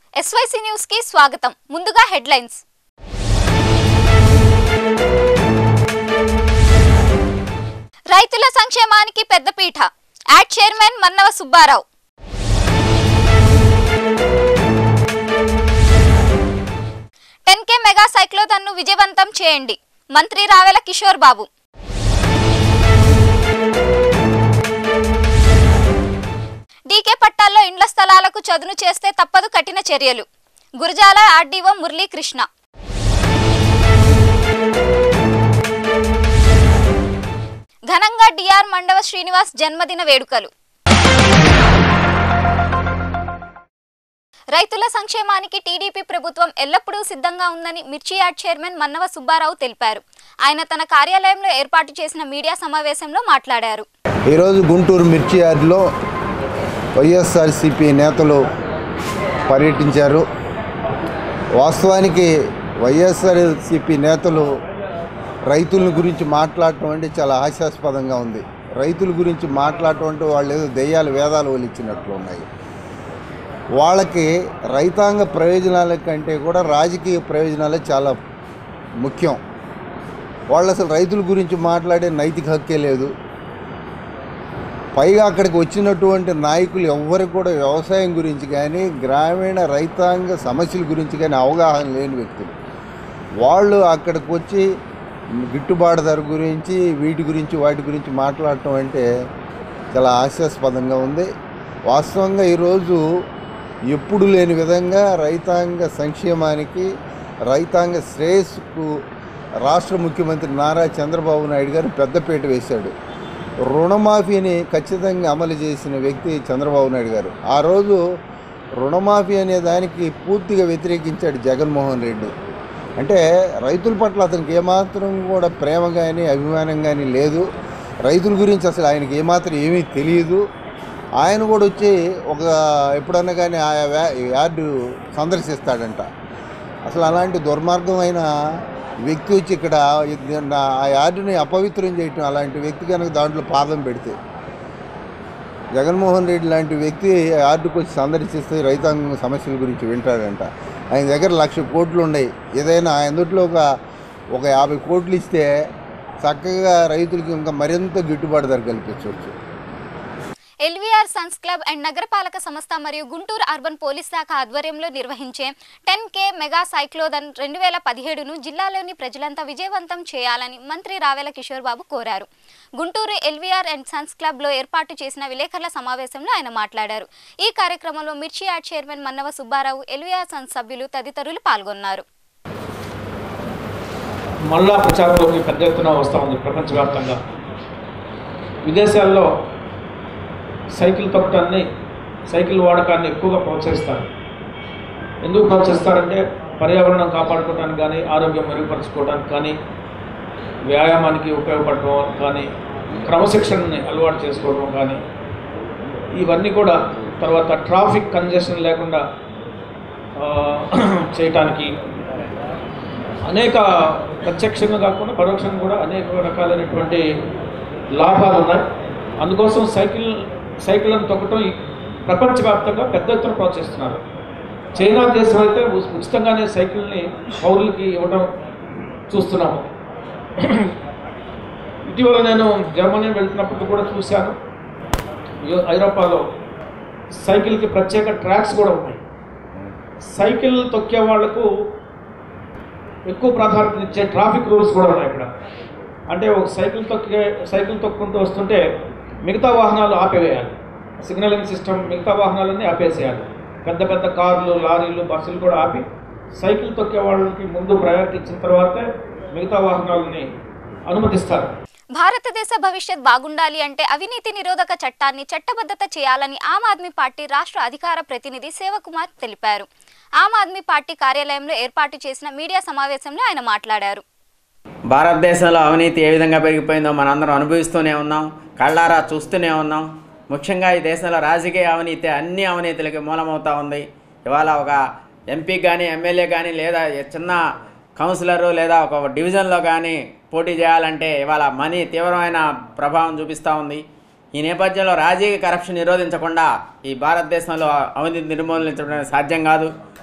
SYC news కి స్వాగతం ముందుగా హెడ్లైన్స్ రైతుల సంక్షేమానికి పెద్దపీట yard chairman Mannava Subbarao ten K mega సైక్లోథన్ను విజయవంతం చేయండి మంత్రి రావెల కిషోర్ బాబు డీకే పట్టాల్లో ఇండ్ల స్థలాలకు చదును చేస్తే తప్పదు కఠిన చర్యలు గురజాల ఆర్డీఓ మురళీకృష్ణ ఘనంగా డిఆర్ మండవ శ్రీనివాస్ జన్మదిన వేడుకలు రైతుల సంక్షేమానికి టీడీపీ ప్రభుత్వం ఎల్లప్పుడూ సిద్ధంగా ఉందని మిర్చి యార్డ్ చైర్మన్ మన్నవ సుబ్బారావు తెలిపారు ఆయన తన కార్యాలయంలో ఏర్పాటు చేసిన మీడియా సమావేశంలో మాట్లాడారు ఈరోజు గుంటూరు మిర్చి యార్డ్లో వైఎస్ఆర్సిపి నేతలు పర్యటించారు వాస్తవానికి వైఎస్ఆర్సిపి నేతలు రైతుల గురించి మాట్లాడటం అంటే చాలా హాస్యాస్పదంగా ఉంది రైతుల గురించి మాట్లాడటం అంటే వాళ్ళు ఏదో దెయ్యాలు వేదాలు వలిచ్చినట్లు ఉన్నాయి వాళ్ళకి రైతాంగ ప్రయోజనాల కంటే కూడా రాజకీయ ప్రయోజనాలే చాలా ముఖ్యం వాళ్ళు అసలు రైతుల గురించి మాట్లాడే నైతిక హక్కే లేదు పైగా అక్కడికి వచ్చినటువంటి నాయకులు ఎవ్వరికి కూడా వ్యవసాయం గురించి కానీ గ్రామీణ రైతాంగ సమస్యల గురించి కానీ అవగాహన లేని వ్యక్తులు వాళ్ళు అక్కడికి వచ్చి గిట్టుబాటు ధర గురించి వీటి గురించి వాటి గురించి మాట్లాడటం అంటే చాలా హాస్యాస్పదంగా ఉంది వాస్తవంగా ఈరోజు ఎప్పుడు లేని విధంగా రైతాంగ సంక్షేమానికి రైతాంగ శ్రేయస్సుకు రాష్ట్ర ముఖ్యమంత్రి నారా చంద్రబాబు నాయుడు గారు పెద్దపీట వేశాడు రుణమాఫీని ఖచ్చితంగా అమలు చేసిన వ్యక్తి చంద్రబాబు నాయుడు గారు ఆ రోజు రుణమాఫీ అనే దానికి పూర్తిగా వ్యతిరేకించాడు జగన్మోహన్ రెడ్డి అంటే రైతుల పట్ల అతనికి ఏమాత్రం కూడా ప్రేమ కానీ అభిమానం కానీ లేదు రైతుల గురించి అసలు ఆయనకి ఏమాత్రం ఏమీ తెలియదు ఆయన కూడా వచ్చి ఒక ఎప్పుడన్నా కానీ ఆ వ్యా- యార్డు సందర్శిస్తాడంట అసలు అలాంటి దుర్మార్గమైన వ్యక్తి వచ్చి ఇక్కడ ఇది- నా- ఆ యార్డుని అపవిత్రం చేయటం అలాంటి వ్యక్తి కనుక దాంట్లో పాదం పెడితే జగన్మోహన్ రెడ్డి లాంటి వ్యక్తి యార్డుకు వచ్చి సందర్శిస్తే రైతాంగ సమస్యల గురించి వింటాడంట ఆయన దగ్గర లక్ష కోట్లు ఉన్నాయి ఏదైనా ఆయన దొడ్లో ఒక ఒక యాభై కోట్లు ఇస్తే చక్కగా రైతులకి ఇంకా మరింత గిట్టుబాటు ధర కల్పించవచ్చు ఎల్వీఆర్ సన్స్ క్లబ్ అండ్ నగరపాలక సంస్థ మరియు గుంటూరు అర్బన్ పోలీస్ శాఖ ఆధ్వర్యంలో నిర్వహించే టెన్ కే మెగా సైక్లోదన్ రెండు వేల పదిహేడును జిల్లాలోని ప్రజలంతా విజయవంతం చేయాలని మంత్రి రావెల కిషోర్ బాబు కోరారు గుంటూరు ఎల్వీఆర్ అండ్ సన్స్ క్లబ్లో ఏర్పాటు చేసిన విలేకరుల సమావేశంలో ఆయన మాట్లాడారు ఈ కార్యక్రమంలో మిర్చి yard chairman Mannava Subbarao LVR sons సభ్యులు తదితరులు పాల్గొన్నారు మళ్ళా ప్రచారంలోకి పెద్ద ఎత్తున వస్తూ ఉంది ప్రపంచవ్యాప్తంగా విదేశాల్లో సైకిల్ తొక్కటాన్ని సైకిల్ వాడకాన్ని ఎక్కువగా ప్రోత్సహిస్తారు ఎందుకు ప్రోత్సహిస్తారంటే పర్యావరణం కాపాడుకోవడానికి కానీ ఆరోగ్యం మెరుగుపరచుకోవడానికి కానీ వ్యాయామానికి ఉపయోగపడటం కానీ క్రమశిక్షణని అలవాటు చేసుకోవడం కానీ ఇవన్నీ కూడా తర్వాత ట్రాఫిక్ కంజెషన్ లేకుండా ఆ, చేయటానికి అనేక ప్రత్యక్షంగా కాకుండా పరోక్షంగా కూడా అనేక రకాలైనటువంటి లాభాలు ఉన్నాయి అందుకోసం సైకిల్ సైకిళ్ళను తొక్కటం ఈ ప్రపంచవ్యాప్తంగా పెద్ద ఎత్తున ప్రోత్సహిస్తున్నారు చైనా దేశం అయితే ఉ- ఉచితంగానే సైకిల్ని పౌరులకి ఇవ్వడం చూస్తున్నాము ఇటీవల నేను జర్మనీ వెళ్తున్నప్పుడు కూడా చూశాను యు- ఐరోపాలో సైకిల్కి ప్రత్యేక ట్రాక్స్ కూడా ఉన్నాయి సైకిల్ తొక్కే వాళ్లకు ఎక్కువ ప్రాధాన్యత ఇచ్చే ట్రాఫిక్ రూల్స్ కూడా ఉన్నాయి ఇక్కడ అంటే ఒక సైకిల్ తొక్కే సైకిల్ తొక్కుంటూ వస్తుంటే మిగతా వాహనాలు ఆపివేయాలి సిగ్నలింగ్ సిస్టమ్ మిగతా వాహనాలన్నీ ఆపేసేయాలి పెద్ద పెద్ద కార్లు లారీలు బస్సులు కూడా ఆపి సైకిల్ తొక్కే వాళ్ళకి ముందు ప్రయారిటీ ఇచ్చిన తర్వాతే మిగతా వాహనాలని అనుమతిస్తారు భారతదేశ భవిష్యత్ బాగుండాలి అంటే అవినీతి నిరోధక చట్టాన్ని చట్టబద్ధత చేయాలని ఆమ్ ఆద్మీ పార్టీ రాష్ట్ర అధికార ప్రతినిధి సేవకుమార్ తెలిపారు ఆమ్ ఆద్మీ పార్టీ కార్యాలయంలో ఏర్పాటు చేసిన మీడియా సమావేశంలో ఆయన మాట్లాడారు భారతదేశంలో అవినీతి ఏ విధంగా పెరిగిపోయిందో మనందరం అనుభవిస్తూనే ఉన్నాం కళ్ళారా చూస్తూనే ఉన్నాం ముఖ్యంగా ఈ దేశంలో రాజకీయ అవినీతి అన్ని అవినీతులకి మూలమవుతా ఉంది ఇవాళ ఒక ఎంపీ కానీ ఎమ్మెల్యే కానీ లేదా చిన్న కౌన్సిలరు లేదా ఒక డివిజన్లో కానీ పోటీ చేయాలంటే ఇవాళ మనీ తీవ్రమైన ప్రభావం చూపిస్తూ ఉంది ఈ నేపథ్యంలో రాజకీయ కరప్షన్ నిరోధించకుండా ఈ భారతదేశంలో అవినీతి నిర్మూలించడం సాధ్యం కాదు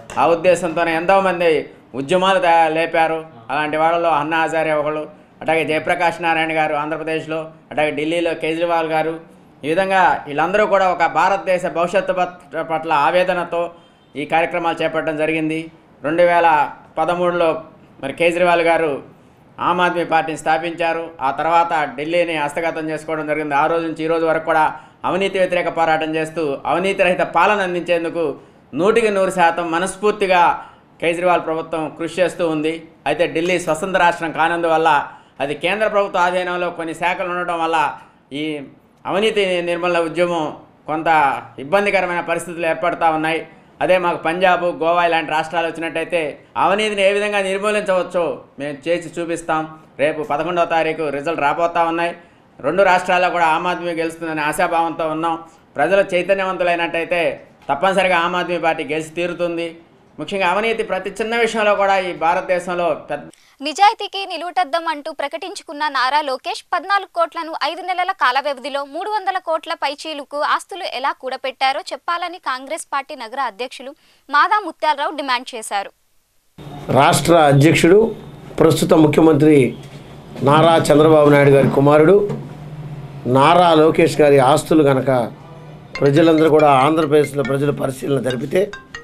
ఆ ఉద్దేశంతోనే ఎంతోమంది ఉద్యమాలు తా- లేపారు అలాంటి వాళ్ళలో అన్నా హజారే ఒకళ్ళు అట్లాగే జయప్రకాష్ నారాయణ గారు ఆంధ్రప్రదేశ్లో అట్లాగే ఢిల్లీలో కేజ్రీవాల్ గారు ఈ విధంగా వీళ్ళందరూ కూడా ఒక భారతదేశ భవిష్యత్తు పట్- పట్ల ఆవేదనతో ఈ కార్యక్రమాలు చేపట్టడం జరిగింది రెండు వేల పదమూడులో మరి కేజ్రీవాల్ గారు ఆమ్ ఆద్మీ పార్టీని స్థాపించారు ఆ తర్వాత ఢిల్లీని హస్తగతం చేసుకోవడం జరిగింది ఆ రోజు నుంచి ఈ రోజు వరకు కూడా అవినీతి వ్యతిరేక పోరాటం చేస్తూ అవినీతి రహిత పాలన అందించేందుకు నూటికి నూరు శాతం మనస్ఫూర్తిగా కేజ్రీవాల్ ప్రభుత్వం కృషి చేస్తూ ఉంది అయితే ఢిల్లీ స్వతంత్ర రాష్ట్రం కానందువల్ల అది కేంద్ర ప్రభుత్వ ఆధీనంలో కొన్ని శాఖలు ఉండటం వల్ల ఈ అవినీతి నిర్మూలన ఉద్యమం కొంత ఇబ్బందికరమైన పరిస్థితులు ఏర్పడతా ఉన్నాయి అదే మాకు పంజాబ్ గోవా ఇలాంటి రాష్ట్రాలు వచ్చినట్టయితే అవినీతిని ఏ విధంగా నిర్మూలించవచ్చో మేము చేసి చూపిస్తాం రేపు పదకొండవ తారీఖు రిజల్ట్ రాబోతా ఉన్నాయి రెండు రాష్ట్రాల్లో కూడా ఆమ్ ఆద్మీ గెలుస్తుందనే ఆశాభావంతో ఉన్నాం ప్రజలు చైతన్యవంతులైనట్టయితే తప్పనిసరిగా ఆమ్ ఆద్మీ పార్టీ గెలిచి తీరుతుంది ముఖ్యంగా అవినీతి ప్రతి చిన్న విషయంలో కూడా ఈ భారతదేశంలో పెద్ద నిజాయితీకి నిలువుటద్దం అంటూ ప్రకటించుకున్న నారా లోకేష్ పద్నాలుగు కోట్లను ఐదు నెలల కాల వ్యవధిలో మూడు వందల కోట్ల పైచీలుకు ఆస్తులు ఎలా కూడపెట్టారో చెప్పాలని కాంగ్రెస్ పార్టీ నగర అధ్యక్షులు మాదా ముత్యాలరావు డిమాండ్ చేశారు రాష్ట్ర అధ్యక్షుడు ప్రస్తుత ముఖ్యమంత్రి నారా చంద్రబాబు నాయుడు గారి కుమారుడు నారా లోకేష్ గారి ఆస్తులు గనక ప్రజలందరూ కూడా ఆంధ్రప్రదేశ్లో ప్రజలు పరిశీలన జరిపితే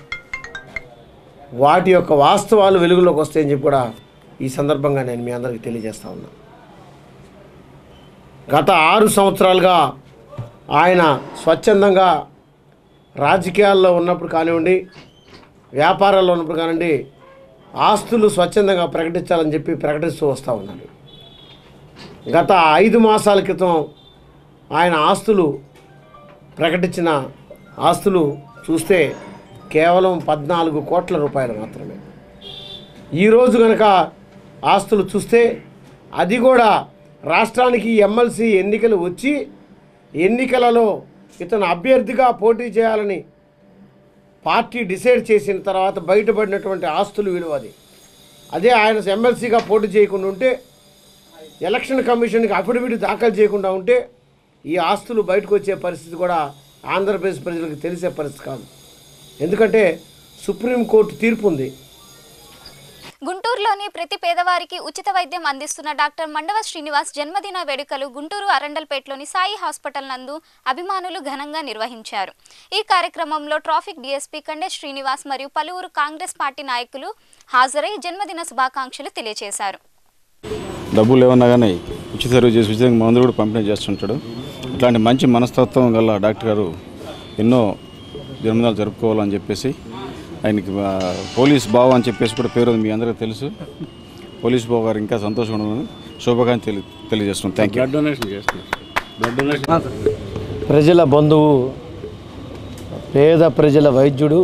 వాటి యొక్క వాస్తవాలు వెలుగులోకి వస్తాయని చెప్పి కూడా ఈ సందర్భంగా నేను మీ అందరికీ తెలియజేస్తా ఉన్నా గత ఆరు సంవత్సరాలుగా ఆయన స్వచ్ఛందంగా రాజకీయాల్లో ఉన్నప్పుడు కానివ్వండి వ్యాపారాల్లో ఉన్నప్పుడు కానివ్వండి ఆస్తులు స్వచ్ఛందంగా ప్రకటించాలని చెప్పి ప్రకటిస్తూ వస్తూ ఉన్నాడు గత ఐదు మాసాల క్రితం ఆయన ఆస్తులు ప్రకటించిన ఆస్తులు చూస్తే కేవలం పద్నాలుగు కోట్ల రూపాయలు మాత్రమే ఈరోజు కనుక ఆస్తులు చూస్తే అది కూడా రాష్ట్రానికి ఎమ్మెల్సీ ఎన్నికలు వచ్చి ఎన్నికలలో ఇతను అభ్యర్థిగా పోటీ చేయాలని పార్టీ డిసైడ్ చేసిన తర్వాత బయటపడినటువంటి ఆస్తులు విలువ అది అదే ఆయన ఎమ్మెల్సీగా పోటీ చేయకుండా ఉంటే ఎలక్షన్ కమిషన్కి అఫిడవిట్ దాఖలు చేయకుండా ఉంటే ఈ ఆస్తులు బయటకు వచ్చే పరిస్థితి కూడా ఆంధ్రప్రదేశ్ ప్రజలకు తెలిసే పరిస్థితి కాదు ఎందుకంటే సుప్రీంకోర్టు తీర్పు ఉంది గుంటూరులోని ప్రతి పేదవారికి ఉచిత వైద్యం అందిస్తున్న డాక్టర్ మండవ శ్రీనివాస్ జన్మదిన వేడుకలు గుంటూరు అరండల్పేటలోని సాయి హాస్పిటల్ నందు అభిమానులు ఘనంగా నిర్వహించారు ఈ కార్యక్రమంలో ట్రాఫిక్ డీఎస్పీ కండే శ్రీనివాస్ మరియు పలువురు కాంగ్రెస్ పార్టీ నాయకులు హాజరై జన్మదిన శుభాకాంక్షలు తెలియజేశారు డబ్బులు ఏమన్నా కానీ ఉచిత సర్వీస్ చేసి ఉచితంగా మందులు కూడా పంపిణీ చేస్తుంటాడు ఇట్లాంటి మంచి మనస్తత్వం గల డాక్టర్ గారు ఎన్నో జన్మదినాలు జరుపుకోవాలని చెప్పేసి ఆయనకి ఆ, పోలీస్ బావ అని చెప్పేసి కూడా పేరు ఉంది మీ అందరికీ తెలుసు పోలీస్ బావ గారు ఇంకా సంతోషంగా ఉన్నాను శుభాకాంక్షలు తెలి తెలియజేస్తున్నాను థ్యాంక్ యూ బ్లడ్ డొనేషన్ చేస్తున్నారు బ్లడ్ డొనేషన్ ప్రజల బంధువు పేద ప్రజల వైద్యుడు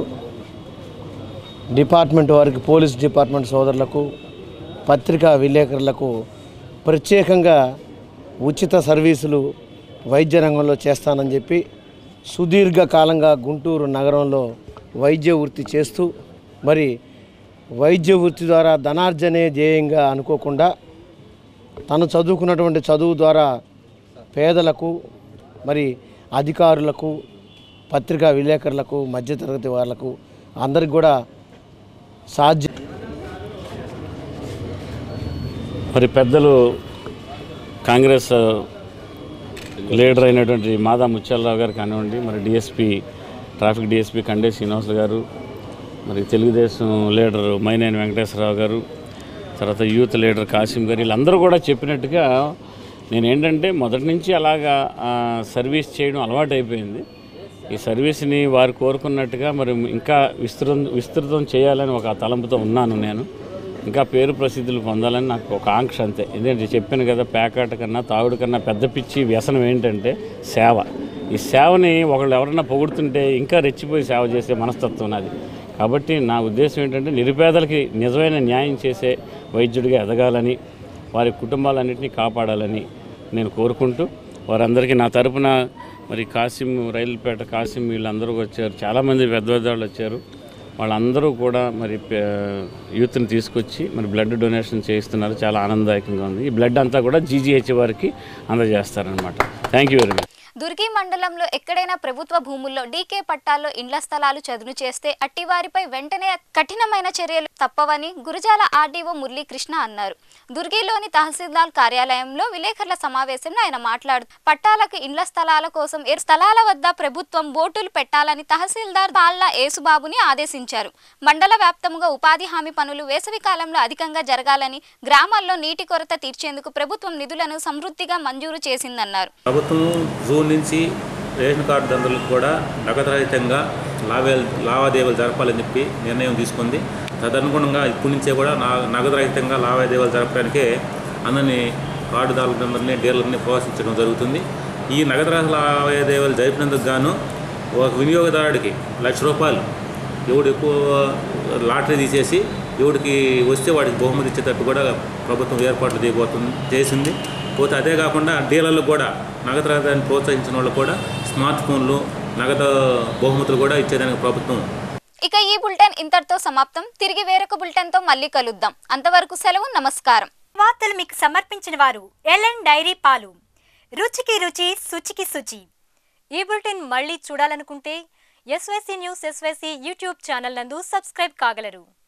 డిపార్ట్మెంట్ వారికి పోలీస్ డిపార్ట్మెంట్ సోదరులకు పత్రికా విలేకరులకు ప్రత్యేకంగా ఉచిత సర్వీసులు వైద్య రంగంలో చేస్తానని చెప్పి సుదీర్ఘకాలంగా గుంటూరు నగరంలో వైద్య వృత్తి చేస్తూ మరి వైద్య వృత్తి ద్వారా ధనార్జనే ధ్యేయంగా అనుకోకుండా తను చదువుకున్నటువంటి చదువు ద్వారా పేదలకు మరి అధికారులకు పత్రికా విలేకరులకు మధ్యతరగతి వాళ్ళకు అందరికి కూడా సాధ్యం మరి పెద్దలు కాంగ్రెస్ లీడర్ అయినటువంటి మాదా ముత్యాలరావు గారు కానివ్వండి మరి DSP traffic DSP Kande Srinivasulu గారు మరి తెలుగుదేశం లీడర్ మైనేని వెంకటేశ్వరరావు గారు తర్వాత యూత్ లీడర్ కాసిం గారు వీళ్ళందరూ కూడా చెప్పినట్టుగా నేను ఏంటంటే మొదటి నుంచి అలాగా ఆ, సర్వీస్ చేయడం అలవాటు అయిపోయింది ఈ సర్వీస్ని వారు కోరుకున్నట్టుగా మరి ఇంకా విస్తృతం విస్తృతం చేయాలని ఒక తలంపుతో ఉన్నాను నేను ఇంకా పేరు ప్రసిద్ధులు పొందాలని నాకు ఒక ఆంక్ష అంతే ఎందుకంటే చెప్పాను కదా ప్యాకెట్ కన్నా తాగుడు కన్నా పెద్ద పిచ్చి వ్యసనం ఏంటంటే సేవ ఈ సేవని ఒకళ్ళు ఎవరన్నా పొగుడుతుంటే ఇంకా రెచ్చిపోయి సేవ చేసే మనస్తత్వం నాది కాబట్టి నా ఉద్దేశం ఏంటంటే నిరుపేదలకి నిజమైన న్యాయం చేసే వైద్యుడిగా ఎదగాలని వారి కుటుంబాలన్నింటినీ కాపాడాలని నేను కోరుకుంటూ వారందరికీ నా తరపున మరి కాసిం రైలుపేట కాసిం వీళ్ళందరూ వచ్చారు చాలామంది పెద్ద పెద్ద వాళ్ళు వచ్చారు వాళ్ళందరూ కూడా మరి పే- యూత్ని తీసుకొచ్చి మరి బ్లడ్ డొనేషన్ చేయిస్తున్నారు చాలా ఆనందదాయకంగా ఉంది ఈ బ్లడ్ అంతా కూడా జీజీహెచ్ వారికి అందజేస్తారనమాట thank you very much Durgi మండలంలో ఎక్కడైనా ప్రభుత్వ భూముల్లో డీకే పట్టాల్లో ఇండ్ల స్థలాలు చదును చేస్తే అట్టివారిపై వెంటనే కఠినమైన చర్యలు తప్పవని గురజాల ఆర్డీఓ మురళీకృష్ణ అన్నారు దుర్గిలోని తహసీల్దార్ కార్యాలయంలో విలేకరుల సమావేశంలో ఆయన మాట్లాడుతూ పట్టాలకు ఇండ్ల స్థలాల కోసం ఏ స్థలాల వద్ద ప్రభుత్వం బోటులు పెట్టాలని తహసీల్దార్ పాల్లా యేసుబాబుని ఆదేశించారు మండల వ్యాప్తంగా ఉపాధి హామీ పనులు వేసవి కాలంలో అధికంగా జరగాలని గ్రామాల్లో నీటి కొరత తీర్చేందుకు ప్రభుత్వం నిధులను సమృద్ధిగా మంజూరు చేసిందన్నారు ప్రభుత్వం జూన్ నుంచి రేషన్ కార్డుదారులకు కూడా నగదురహితంగా లావే లావాదేవీలు జరపాలని చెప్పి నిర్ణయం తీసుకుంది తదనుగుణంగా ఇప్పటి నుంచే కూడా నా నగదురహితంగా లావాదేవీలు జరపడానికే అందరినీ కార్డుదారులందరినీ డీలర్ని ప్రోత్సహించడం జరుగుతుంది ఈ నగదురహిత లావాదేవీలు జరిపినందుకు గాను ఒక వినియోగదారుడికి లక్ష రూపాయలు ఎవడు ఎక్కువ లాటరీ తీసేసి ఎవడికి వస్తే వాడికి బహుమతి ఇచ్చేటట్టు కూడా ప్రభుత్వం ఏర్పాట్లు చేయబోతుంది చేసింది పోతే అదే కాకుండా డీలర్లకు కూడా నగదు రహితాన్ని ప్రోత్సహించిన వాళ్ళు కూడా స్మార్ట్ ఫోన్లు నగదు బహుమతులు కూడా ఇచ్చేదానికి ప్రభుత్వం ఇక ఈ బులెటిన్ ఇంతటితో సమాప్తం తిరిగి వేరొక బులెటిన్ తో మళ్ళీ కలుద్దాం అంతవరకు సెలవు నమస్కారం వార్తలు మీకు సమర్పించిన వారు ఎల్ఎన్ డైరీ పాలు రుచికి రుచి శుచికి శుచి ఈ బులెటిన్ మళ్ళీ చూడాలనుకుంటే SYC news SYC YouTube channel నందు సబ్స్క్రైబ్ కాగలరు